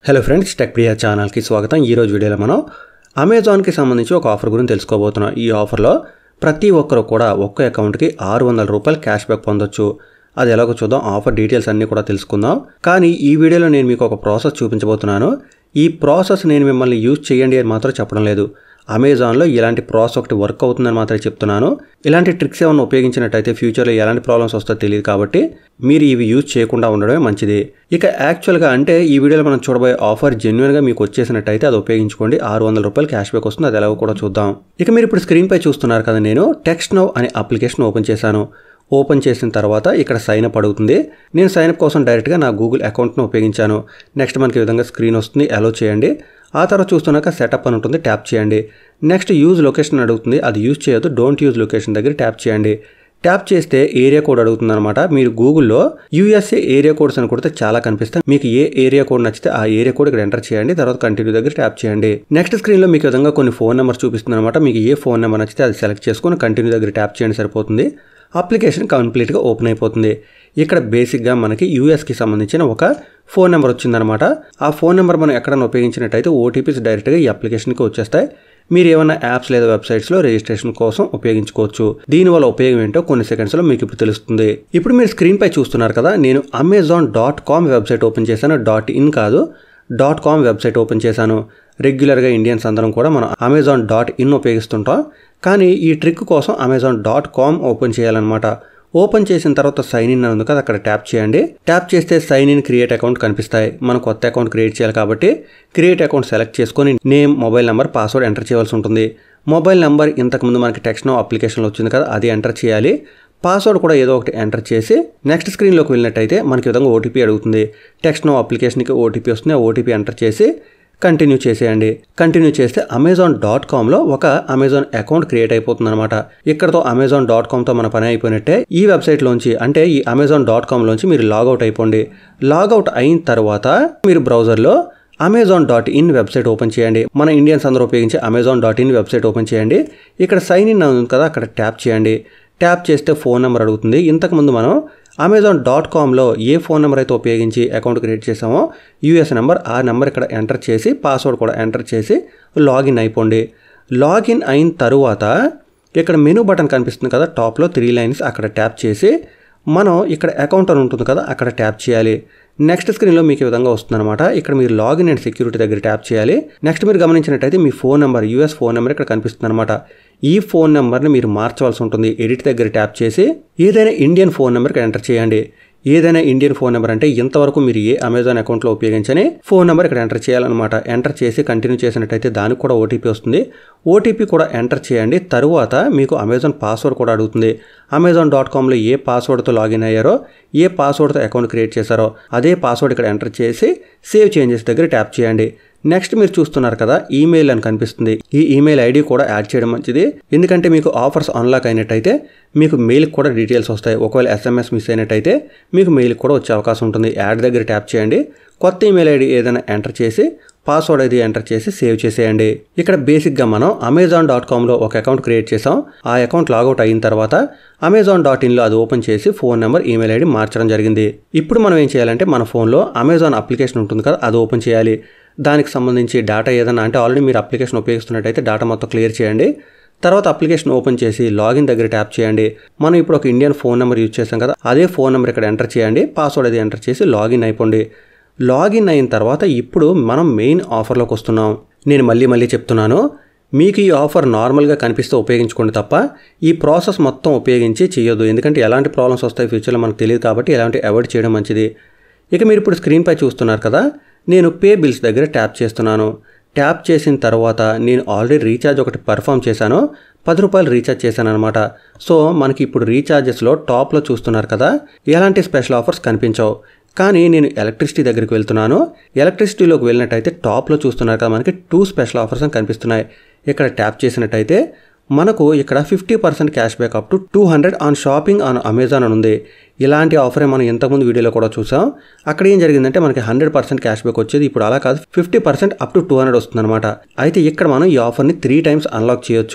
hello friends tech Priya ఛానల్కి స్వాగతం ఈరోజు వీడియోలో మనం అమెజాన్కి సంబంధించి ఒక ఆఫర్ గురించి తెలుసుకోబోతున్నాం ఈ ఆఫర్లో ప్రతి ఒక్కరు కూడా ఒక్క అకౌంట్కి ఆరు వందల రూపాయలు క్యాష్ బ్యాక్ పొందొచ్చు అది ఎలాగో చూద్దాం ఆఫర్ డీటెయిల్స్ అన్నీ కూడా తెలుసుకుందాం కానీ ఈ వీడియోలో నేను మీకు ఒక ప్రాసెస్ చూపించబోతున్నాను ఈ ప్రాసెస్ నేను మిమ్మల్ని యూజ్ చేయండి అని మాత్రం చెప్పడం లేదు అమెజాన్లో ఇలాంటి ప్రాసెస్ ఒకటి వర్క్ అవుతుందని మాత్రమే చెప్తున్నాను ఇలాంటి ట్రిక్స్ ఏమైనా ఉపయోగించినట్టయితే ఫ్యూచర్లో ఎలాంటి ప్రాబ్లమ్స్ వస్తాయో తెలియదు కాబట్టి మీరు ఇవి యూజ్ చేయకుండా ఉండడమే మంచిది ఇక యాక్చువల్గా అంటే ఈ వీడియోలో మనం చూడబోయే ఆఫర్ జెన్యున్గా మీకు వచ్చేసినట్టయితే అది ఉపయోగించుకోండి ఆరు వందల రూపాయలు క్యాష్ బ్యాక్ వస్తుంది అది ఎలాగో కూడా చూద్దాం ఇక మీరు ఇప్పుడు స్క్రీన్ పై చూస్తున్నారు కదా నేను టెక్స్ట్ నౌ అనే అప్లికేషన్ ఓపెన్ చేశాను ఓపెన్ చేసిన తర్వాత ఇక్కడ సైన్ అప్ అడుగుతుంది నేను సైన్ అప్ కోసం డైరెక్ట్గా నా గూగుల్ అకౌంట్ను ఉపయోగించాను నెక్స్ట్ మనకి ఈ విధంగా స్క్రీన్ వస్తుంది అలో చేయండి ఆ తర్వాత చూస్తున్నాక సెటప్ అని ఉంటుంది ట్యాప్ చేయండి నెక్స్ట్ యూజ్ లొకేషన్ అడుగుతుంది అది యూజ్ చేయొద్దు డోంట్ యూజ్ లొకేషన్ దగ్గర ట్యాప్ చేయండి ట్యాప్ చేస్తే ఏరియా కోడ్ అడుగుతుంది అనమాట మీరు గూగుల్లో యూఎస్ఏ ఏరియా కోడ్స్ అని కొడితే చాలా కనిపిస్తాయి మీకు ఏ ఏరియా కోడ్ నచ్చితే ఆ ఏరియా కోడ్ ఇక్కడ ఎంటర్ చేయండి తర్వాత కంటిన్యూ దగ్గర ట్యాప్ చేయండి నెక్స్ట్ స్క్రీన్లో మీకు ఈ విధంగా కొన్ని ఫోన్ నెంబర్ చూపిస్తుంది అనమాట మీకు ఏ ఫోన్ నెంబర్ నచ్చితే అది సెలెక్ట్ చేసుకొని కంటిన్యూ దగ్గర ట్యాప్ చేయండి సరిపోతుంది అప్లికేషన్ కంప్లీట్గా ఓపెన్ అయిపోతుంది ఇక్కడ బేసిక్గా మనకి యూఎస్కి సంబంధించిన ఒక ఫోన్ నెంబర్ వచ్చిందనమాట ఆ ఫోన్ నెంబర్ మనం ఎక్కడైనా ఉపయోగించినట్టయితే ఓటీపీస్ డైరెక్ట్గా ఈ అప్లికేషన్కి వచ్చేస్తాయి మీరు ఏమైనా యాప్స్ లేదా వెబ్సైట్స్లో రిజిస్ట్రేషన్ కోసం ఉపయోగించుకోవచ్చు దీనివల్ల ఉపయోగం ఏంటో కొన్ని సెకండ్స్లో మీకు ఇప్పుడు తెలుస్తుంది ఇప్పుడు మీరు స్క్రీన్ పై చూస్తున్నారు కదా నేను Amazon dot com website open చేశాను డాట్ ఇన్ కాదు డాట్ కామ్ వెబ్సైట్ ఓపెన్ చేశాను రెగ్యులర్గా ఇండియన్స్ అందరం కూడా మనం అమెజాన్ డాట్ ఇన్ ఉపయోగిస్తుంటాం కానీ ఈ ట్రిక్ కోసం అమెజాన్ డాట్ కామ్ ఓపెన్ చేయాలన్నమాట ఓపెన్ చేసిన తర్వాత సైన్ ఇన్ ఉంది కదా అక్కడ ట్యాప్ చేయండి ట్యాప్ చేస్తే సైన్ ఇన్ క్రియేట్ అకౌంట్ కనిపిస్తాయి మనం కొత్త అకౌంట్ క్రియేట్ చేయాలి కాబట్టి క్రియేట్ అకౌంట్ సెలెక్ట్ చేసుకొని name mobile number password enter చేయవలసి ఉంటుంది మొబైల్ నెంబర్ ఇంతకుముందు మనకి టెక్స్ట్ అప్లికేషన్లో వచ్చింది కదా అది ఎంటర్ చేయాలి పాస్వర్డ్ కూడా ఏదో ఒకటి ఎంటర్ చేసి నెక్స్ట్ స్క్రీన్లోకి వెళ్ళినట్టయితే మనకి విధంగా ఓటీపీ అడుగుతుంది టెక్స్ట్ నో అప్లికేషన్కి ఓటీపీ వస్తుంది ఆ ఓటీపీ ఎంటర్ చేసి కంటిన్యూ చేసేయండి కంటిన్యూ చేస్తే అమెజాన్ డాట్ కామ్లో ఒక అమెజాన్ అకౌంట్ క్రియేట్ అయిపోతుంది అనమాట ఇక్కడతో అమెజాన్ డాట్ కామ్తో మన పని అయిపోయినట్టే ఈ వెబ్సైట్లోంచి అంటే ఈ అమెజాన్ డాట్ కామ్లోంచి మీరు లాగౌట్ అయిపోండి లాగౌట్ అయిన తర్వాత మీరు బ్రౌజర్లో Amazon dot in website open చేయండి మన ఇండియన్స్ అందరూ ఉపయోగించే Amazon dot in website open చేయండి ఇక్కడ సైన్ ఇన్ ఉంది కదా అక్కడ ట్యాప్ చేయండి ట్యాప్ చేస్తే ఫోన్ నెంబర్ అడుగుతుంది ఇంతకుముందు మనం అమెజాన్ డాట్ కామ్లో ఏ ఫోన్ నెంబర్ అయితే ఉపయోగించి అకౌంట్ క్రియేట్ చేసామో యూఎస్ నెంబర్ ఆ నెంబర్ ఇక్కడ ఎంటర్ చేసి పాస్వర్డ్ కూడా ఎంటర్ చేసి లాగిన్ అయిపోండి లాగిన్ అయిన తరువాత ఇక్కడ మెనూ బటన్ కనిపిస్తుంది కదా టాప్లో త్రీ లైన్స్ అక్కడ ట్యాప్ చేసి మనం ఇక్కడ అకౌంట్ అని ఉంటుంది కదా అక్కడ ట్యాప్ చేయాలి నెక్స్ట్ స్క్రీన్లో మీకు ఈ విధంగా వస్తుందన్నమాట ఇక్కడ మీరు లాగిన్ అండ్ సెక్యూరిటీ దగ్గర ట్యాప్ చేయాలి నెక్స్ట్ మీరు గమనించినట్టయితే మీ phone number US phone number ఇక్కడ కనిపిస్తుంది అనమాట ఈ ఫోన్ నెంబర్ని మీరు మార్చవలసి ఉంటుంది ఎడిట్ దగ్గర ట్యాప్ చేసి ఏదైనా ఇండియన్ ఫోన్ నెంబర్కి ఎంటర్ చేయండి ఏదైనా ఇండియన్ ఫోన్ నెంబర్ అంటే ఇంతవరకు మీరు ఏ అమెజాన్ అకౌంట్లో ఉపయోగించని ఫోన్ నెంబర్ ఇక్కడ ఎంటర్ చేయాలన్నమాట ఎంటర్ చేసి కంటిన్యూ చేసినట్టయితే దానికి కూడా ఓటీపీ వస్తుంది ఓటీపీ కూడా ఎంటర్ చేయండి తరువాత మీకు అమెజాన్ పాస్వర్డ్ కూడా అడుగుతుంది అమెజాన్ డాట్ కామ్లో ఏ పాస్వర్డ్తో లాగిన్ అయ్యారో ఏ పాస్వర్డ్తో అకౌంట్ క్రియేట్ చేశారో అదే పాస్వర్డ్ ఇక్కడ ఎంటర్ చేసి సేవ్ చేంజెస్ దగ్గర ట్యాప్ చేయండి నెక్స్ట్ మీరు చూస్తున్నారు కదా ఈమెయిల్ అని కనిపిస్తుంది ఈ ఈమెయిల్ ఐడి కూడా యాడ్ చేయడం మంచిది ఎందుకంటే మీకు ఆఫర్స్ అన్లాక్ అయినట్టయితే మీకు మెయిల్కి కూడా డీటెయిల్స్ వస్తాయి ఒకవేళ ఎస్ఎంఎస్ మిస్ అయినట్టయితే మీకు మెయిల్కి కూడా వచ్చే అవకాశం ఉంటుంది యాడ్ దగ్గర ట్యాప్ చేయండి కొత్త ఈమెయిల్ ఐడి ఏదైనా ఎంటర్ చేసి పాస్వర్డ్ అది ఎంటర్ చేసి సేవ్ చేసేయండి ఇక్కడ బేసిక్గా మనం అమెజాన్ డాట్ కామ్లో ఒక అకౌంట్ క్రియేట్ చేసాం ఆ అకౌంట్ లాగౌట్ అయిన తర్వాత అమెజాన్ డాట్ ఇన్లో అది ఓపెన్ చేసి ఫోన్ నెంబర్ ఈమెయిల్ ఐడి మార్చడం జరిగింది ఇప్పుడు మనం ఏం చేయాలంటే మన ఫోన్లో అమెజాన్ అప్లికేషన్ ఉంటుంది కదా అది ఓపెన్ చేయాలి దానికి సంబంధించి డేటా ఏదైనా అంటే ఆల్రెడీ మీరు అప్లికేషన్ ఉపయోగిస్తున్నట్టయితే డేటా మొత్తం క్లియర్ చేయండి తర్వాత అప్లికేషన్ ఓపెన్ చేసి లాగిన్ దగ్గర ట్యాప్ చేయండి మనం ఇప్పుడు ఒక ఇండియన్ ఫోన్ నెంబర్ యూజ్ చేసాం కదా అదే ఫోన్ నెంబర్ ఇక్కడ ఎంటర్ చేయండి పాస్వర్డ్ అది ఎంటర్ చేసి లాగిన్ అయిపోండి లాగిన్ అయిన తర్వాత ఇప్పుడు మనం మెయిన్ ఆఫర్లోకి వస్తున్నాం నేను మళ్ళీ మళ్ళీ చెప్తున్నాను మీకు ఈ ఆఫర్ నార్మల్గా కనిపిస్తే ఉపయోగించుకోండి తప్ప ఈ ప్రాసెస్ మొత్తం ఉపయోగించి చేయొద్దు ఎందుకంటే ఎలాంటి ప్రాబ్లమ్స్ వస్తాయి ఫ్యూచర్లో మనకు తెలియదు కాబట్టి ఎలాంటి అవాయిడ్ చేయడం మంచిది ఇక మీరు ఇప్పుడు స్క్రీన్పై చూస్తున్నారు కదా నేను పే బిల్స్ దగ్గర ట్యాప్ చేస్తున్నాను ట్యాప్ చేసిన తర్వాత నేను ఆల్రెడీ రీఛార్జ్ ఒకటి పర్ఫామ్ చేశాను పది రూపాయలు రీఛార్జ్ చేశాను అనమాట సో మనకి ఇప్పుడు రీఛార్జెస్లో టాప్లో చూస్తున్నారు కదా ఎలాంటి స్పెషల్ ఆఫర్స్ కనిపించవు కానీ నేను ఎలక్ట్రిసిటీ దగ్గరికి వెళ్తున్నాను ఎలక్ట్రిసిటీలోకి వెళ్ళినట్టయితే టాప్లో చూస్తున్నారు కదా మనకి టూ స్పెషల్ ఆఫర్స్ అని కనిపిస్తున్నాయి ఇక్కడ ట్యాప్ చేసినట్టయితే మనకు ఇక్కడ fifty percent cash back up to two hundred on shopping on Amazon అని ఉంది ఇలాంటి ఆఫరే మనం ఇంతకుముందు వీడియోలో కూడా చూసాం అక్కడ ఏం జరిగిందంటే మనకి హండ్రెడ్ పర్సెంట్ క్యాష్ బ్యాక్ వచ్చేది ఇప్పుడు అలా కాదు fifty percent up to two hundred వస్తుందన్నమాట అయితే ఇక్కడ మనం ఈ ఆఫర్ని త్రీ టైమ్స్ అన్లాక్ చేయొచ్చు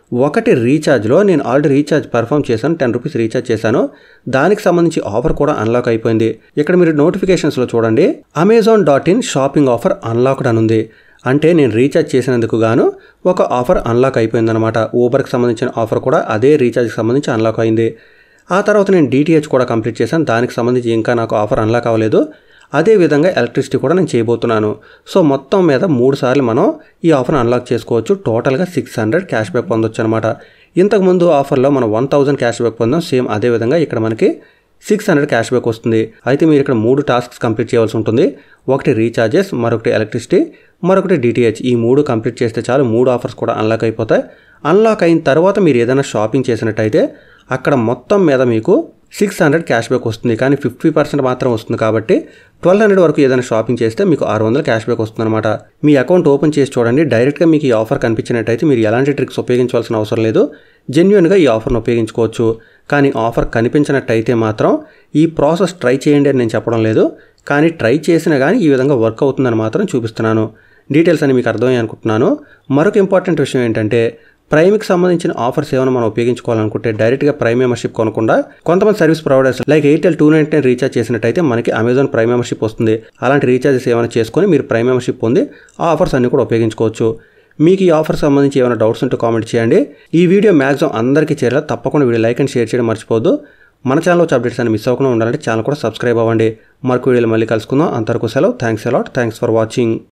ఒకటి రీఛార్జ్లో నేను ఆల్రెడీ రీఛార్జ్ పర్ఫామ్ చేశాను టెన్ రూపీస్ రీఛార్జ్ చేశాను దానికి సంబంధించి ఆఫర్ కూడా అన్లాక్ అయిపోయింది ఇక్కడ మీరు నోటిఫికేషన్స్లో చూడండి Amazon dot in shopping offer unlocked అని ఉంది అంటే నేను రీఛార్జ్ చేసినందుకు గాను ఒక ఆఫర్ అన్లాక్ అయిపోయిందనమాట ఊబర్కి సంబంధించిన ఆఫర్ కూడా అదే రీఛార్జ్కి సంబంధించి అన్లాక్ అయింది ఆ తర్వాత నేను డిటిహెచ్ కూడా కంప్లీట్ చేశాను దానికి సంబంధించి ఇంకా నాకు ఆఫర్ అన్లాక్ అవ్వలేదు అదేవిధంగా ఎలక్ట్రిసిటీ కూడా నేను చేయబోతున్నాను సో మొత్తం మీద మూడు సార్లు మనం ఈ ఆఫర్ని అన్లాక్ చేసుకోవచ్చు టోటల్గా సిక్స్ హండ్రెడ్ క్యాష్ బ్యాక్ పొందొచ్చు అనమాట ఇంతకుముందు ఆఫర్లో మనం వన్ థౌజండ్ క్యాష్ బ్యాక్ పొందాం సేమ్ అదే విధంగా ఇక్కడ మనకి సిక్స్ హండ్రెడ్ క్యాష్ బ్యాక్ వస్తుంది అయితే మీరు ఇక్కడ మూడు టాస్క్స్ కంప్లీట్ చేయాల్సి ఉంటుంది ఒకటి రీఛార్జెస్ మరొకటి ఎలక్ట్రిసిటీ మరొకటి డిటిహెచ్ ఈ మూడు కంప్లీట్ చేస్తే చాలు మూడు ఆఫర్స్ కూడా అన్లాక్ అయిపోతాయి అన్లాక్ అయిన తర్వాత మీరు ఏదైనా షాపింగ్ చేసినట్టయితే అక్కడ మొత్తం మీద మీకు సిక్స్ హండ్రెడ్ క్యాష్ బ్యాక్ వస్తుంది కానీ ఫిఫ్టీ పర్సెంట్ మాత్రం వస్తుంది కాబట్టి ట్వెల్వ్ హండ్రెడ్ వరకు ఏదైనా షాపింగ్ చేస్తే మీకు ఆరు వందలు క్యాష్ బ్యాక్ వస్తుంది అనమాట మీ అకౌంట్ ఓపెన్ చేసి చూడండి డైరెక్ట్గా మీకు ఈ ఆఫర్ కనిపించినట్టయితే మీరు ఎలాంటి ట్రిక్స్ ఉపయోగించవలసిన అవసరం లేదు జెన్యున్గా ఈ ఆఫర్ను ఉపయోగించుకోవచ్చు కానీ ఆఫర్ కనిపించినట్టయితే మాత్రం ఈ ప్రాసెస్ ట్రై చేయండి అని నేను చెప్పడం లేదు కానీ ట్రై చేసినా కానీ ఈ విధంగా వర్క్ అవుతుందని మాత్రం చూపిస్తున్నాను డీటెయిల్స్ అని మీకు అర్థమయ్యి అనుకుంటున్నాను మరొక ఇంపార్టెంట్ విషయం ఏంటంటే ప్రైమ్కి సంబంధించిన ఆఫర్స్ ఏమైనా మనం ఉపయోగించుకోవాలనుకుంటే డైరెక్ట్గా ప్రైమ్ మెంబర్షిప్ కొనకుండా కొంతమంది service providers like Airtel two nine ten recharge చేసినట్టయితే మనకి అమెజాన్ ప్రైమ్ మెంబర్షిప్ వస్తుంది అలాంటి రీఛార్జెస్ ఏమైనా చేసుకొని మీరు ప్రైమ్ మెంబర్షిప్ పొంది ఆ ఆఫర్స్ అన్ని కూడా ఉపయోగించుకోవచ్చు మీకు ఈ ఆఫర్ సంబంధించి ఏమైనా డౌట్స్ ఉంటే కామెంట్ చేయండి ఈ వీడియో మ్యాక్సిమం అందరికీ చేరేలా తప్పకుండా వీడియో లైక్ అండ్ షేర్ చేయడం మర్చిపోవద్దు మన ఛానల్లో వచ్చే అప్డేట్స్ అని మిస్ అవ్వకుండా ఉండాలంటే ఛానల్ కూడా సబ్స్క్రైబ్ అవ్వండి మరొక వీడియోలో మళ్ళీ కలుసుకుందాం అంతవరకు సెలవు thanks a lot thanks for watching